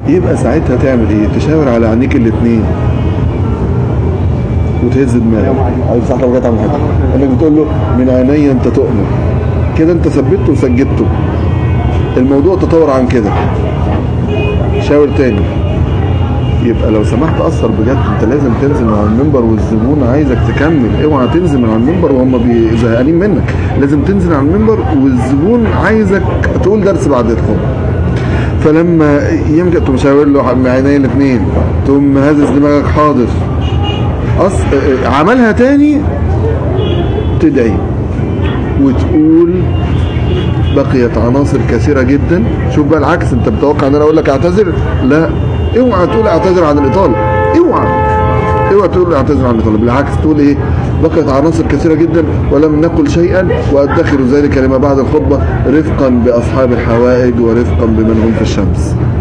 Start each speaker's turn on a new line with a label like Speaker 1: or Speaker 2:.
Speaker 1: يبقى ساعتها تعمل ايه تشاور على عينيك الاثنين وتهز دماغك عايز صح لو جت عن حاجه انك بتقول له من عيني انت تؤمن كده انت ثبته وسجدته الموضوع تطور عن كده شاور تاني يبقى لو سمحت اثر بجد انت لازم تنزل من على المنبر والزبون عايزك تكمل اوعى تنزل من على المنبر وهم بي- زهقانين منك لازم تنزل على المنبر والزبون عايزك تقول درس بعد الخطبه فلما يمكن تقوم شاور له مع عيني الاثنين تقوم هزز دماغك حاضر أص... عملها تاني تدعي وتقول بقيت عناصر كثيرة جدا شوف بقى العكس انت متوقع ان انا اقول لك اعتذر لا اوعى تقول اعتذر عن الاطالة اوعى اوعى تقول اعتذر عن الاطالة بالعكس تقول ايه بقيت عناصر كثيرة جدا ولم نقل شيئا وادخر ذلك لما بعد الخطبة رفقا باصحاب الحوائج ورفقا بمن هم في الشمس